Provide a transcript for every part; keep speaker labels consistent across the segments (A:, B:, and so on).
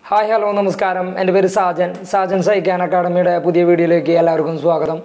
A: hi hello നമസ്കാരം എൻ്റെ പേര് സാജൻ സാജൻ സൈക്കാൻ അക്കാഡമിയുടെ പുതിയ വീഡിയോയിലേക്ക് എല്ലാവർക്കും സ്വാഗതം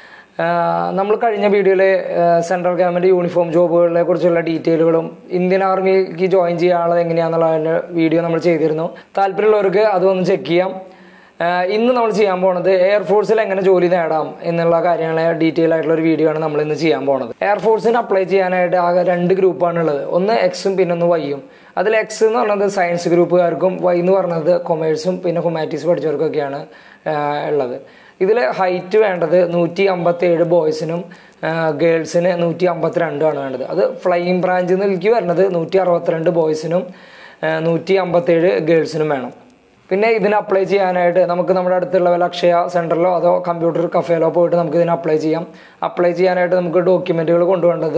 A: ആഹ് നമ്മൾ കഴിഞ്ഞ വീഡിയോയിൽ സെൻട്രൽ ഗവൺമെൻറ് യൂണിഫോം ജോബുകളെ കുറിച്ചുള്ള ഡീറ്റെയിലുകളും ഇന്ത്യൻ ആർമിക്ക് ജോയിൻ ചെയ്യാനുള്ളത് എങ്ങനെയാണെന്നുള്ള വീഡിയോ നമ്മൾ ചെയ്തിരുന്നു താല്പര്യമുള്ളവർക്ക് അതൊന്ന് ചെക്ക് ചെയ്യാം ആഹ് ഇന്ന് നമ്മൾ ചെയ്യാൻ പോണത് എയർഫോഴ്സിൽ എങ്ങനെ ജോലി നേടാം എന്നുള്ള കാര്യങ്ങളെ ഡീറ്റെയിൽ ആയിട്ടുള്ള ഒരു വീഡിയോ ആണ് നമ്മൾ ഇന്ന് ചെയ്യാൻ പോണത് എയർഫോഴ്സിന് അപ്ലൈ ചെയ്യാനായിട്ട് ആകെ രണ്ട് ഗ്രൂപ്പാണ് ഉള്ളത് ഒന്ന് എക്സും പിന്നെ ഒന്ന് വൈയും അതിൽ എക്സ് എന്ന് പറയുന്നത് സയൻസ് ഗ്രൂപ്പുകാർക്കും വൈ എന്ന് പറയുന്നത് കൊമേഴ്സും പിന്നെ ഹ്യൂമാനിറ്റീസ് പഠിച്ചവർക്കൊക്കെയാണ് ആഹ് ഉള്ളത് ഇതിൽ ഹൈറ്റ് വേണ്ടത് നൂറ്റി അമ്പത്തി ഏഴ് ബോയ്സിനും ഗേൾസിന് നൂറ്റി അമ്പത്തിരണ്ടാണ് വേണ്ടത് അത് ഫ്ലൈയിങ് ബ്രാഞ്ചിൽ നിലേക്ക് വരുന്നത് നൂറ്റി അറുപത്തിരണ്ട് ബോയ്സിനും നൂറ്റി അമ്പത്തേഴ് ഗേൾസിനും വേണം പിന്നെ ഇതിന് അപ്ലൈ ചെയ്യാനായിട്ട് നമുക്ക് നമ്മുടെ അടുത്തുള്ള വല്ല അക്ഷയ സെൻറ്ററിലോ അതോ കമ്പ്യൂട്ടർ കഫേലോ പോയിട്ട് നമുക്ക് ഇതിന് അപ്ലൈ ചെയ്യാം അപ്ലൈ ചെയ്യാനായിട്ട് നമുക്ക് ഡോക്യുമെൻറ്റുകൾ കൊണ്ടുവേണ്ടത്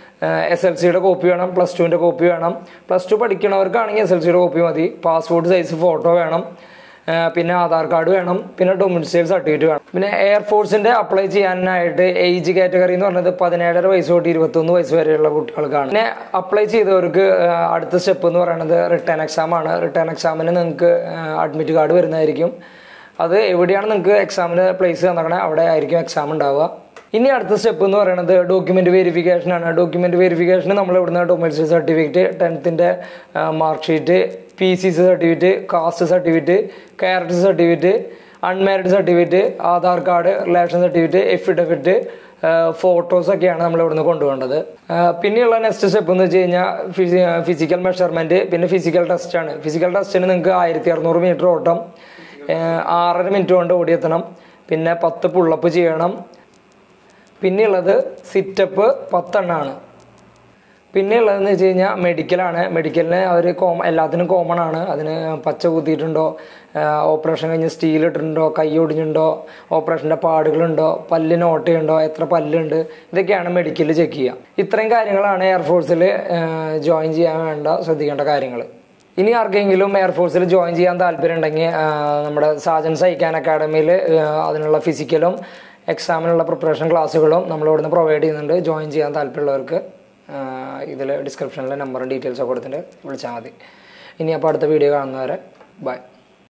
A: എസ് എൽ സിയുടെ കോപ്പി വേണം പ്ലസ് ടുവിൻ്റെ കോപ്പി വേണം പ്ലസ് ടു പഠിക്കണവർക്കാണെങ്കിൽ എസ് എൽ സിയുടെ കോപ്പി മതി പാസ്പോർട്ട് സൈസ് ഫോട്ടോ വേണം ആ, പിന്നെ ആധാർ കാർഡ് വേണം പിന്നെ ഡൊമിസൈൽ സർട്ടിഫിക്കറ്റ് വേണം പിന്നെ എയർഫോഴ്സിന്റെ അപ്ലൈ ചെയ്യാനായിട്ട് ഏജ് കാറ്റഗറി എന്ന് പറഞ്ഞത് പതിനേഴര വയസ്സ് തൊട്ട് ഇരുപത്തൊന്ന് വയസ്സ് വരെയുള്ള കുട്ടികൾക്കാണ് പിന്നെ അപ്ലൈ ചെയ്തവർക്ക് ആ, അടുത്ത സ്റ്റെപ്പ് എന്ന് പറയുന്നത് റിട്ടേൺ എക്സാം ആണ് റിട്ടേൺ എക്സാമിന് നിങ്ങൾക്ക് അഡ്മിറ്റ് കാർഡ് വരുന്നതായിരിക്കും അത് എവിടെയാണ് നിങ്ങൾക്ക് എക്സാമിന് പ്ലേസ് തന്നേക്കണേ അവിടെ ആയിരിക്കും എക്സാം ഉണ്ടാവുക ഇനി അടുത്ത സ്റ്റെപ്പ് എന്ന് പറയുന്നത് ഡോക്യുമെന്റ് വെരിഫിക്കേഷൻ ആണ് ഡോക്യുമെന്റ് വെരിഫിക്കേഷന് നമ്മൾ ഇവിടുന്ന് ഡൊമൈസൽ സർട്ടിഫിക്കറ്റ് ടെൻത്തിന്റെ mark sheet P C C certificate caste certificate character certificate unmarried certificate Aadhaar card relation certificate affidavit photos ഒക്കെയാണ് നമ്മൾ ഇവിടുന്ന് കൊണ്ടുപോകേണ്ടത് ആ, പിന്നെയുള്ള നെക്സ്റ്റ് സ്റ്റെപ്പ് എന്ന് വെച്ച് കഴിഞ്ഞാൽ ഫിസിക്കൽ മെഷർമെന്റ് പിന്നെ ഫിസിക്കൽ ടെസ്റ്റ് ആണ് ഫിസിക്കൽ ടെസ്റ്റിന് നിങ്ങൾക്ക് ആയിരത്തി അറുന്നൂറ് മീറ്റർ ഓട്ടം ആ, ആറര മിനിറ്റ് കൊണ്ട് ഓടിയെത്തണം പിന്നെ പത്ത് പുള്ളപ്പ് ചെയ്യണം പിന്നെയുള്ളത് സിറ്റപ്പ് പത്തെണ്ണമാണ് പിന്നെ ഉള്ളതെന്ന് വെച്ച് കഴിഞ്ഞാൽ മെഡിക്കലാണ് മെഡിക്കലിന് അവർ കോമ എല്ലാത്തിനും കോമൺ ആണ് അതിന് പച്ച കുത്തിയിട്ടുണ്ടോ ഓപ്പറേഷൻ കഴിഞ്ഞ് സ്റ്റീൽ ഇട്ടിട്ടുണ്ടോ കൈ ഒടിഞ്ഞിട്ടുണ്ടോ ഓപ്പറേഷൻ്റെ പാടുകളുണ്ടോ പല്ലിന് ഓട്ടയുണ്ടോ എത്ര പല്ലുണ്ട് ഇതൊക്കെയാണ് മെഡിക്കലിൽ ചെക്ക് ചെയ്യുക ഇത്രയും കാര്യങ്ങളാണ് എയർഫോഴ്സിൽ ജോയിൻ ചെയ്യാൻ വേണ്ട ശ്രദ്ധിക്കേണ്ട കാര്യങ്ങൾ ഇനി ആർക്കെങ്കിലും എയർഫോഴ്സിൽ ജോയിൻ ചെയ്യാൻ താല്പര്യം ഉണ്ടെങ്കിൽ നമ്മുടെ സാജൻ സൈക്കാൻ അക്കാഡമിയിൽ അതിനുള്ള ഫിസിക്കലും എക്സാമിനുള്ള പ്രിപ്പറേഷൻ ക്ലാസ്സുകളും നമ്മൾ ഇവിടുന്ന് പ്രൊവൈഡ് ചെയ്യുന്നുണ്ട് ജോയിൻ ചെയ്യാൻ താല്പര്യമുള്ളവർക്ക് ഇതിൽ ഡിസ്ക്രിപ്ഷനിൽ നമ്പറും ഡീറ്റെയിൽസൊക്കെ കൊടുത്തിട്ട് വിളിച്ചാൽ മതി ഇനി അപ്പോൾ അടുത്ത വീഡിയോ കാണുന്നവരെ ബൈ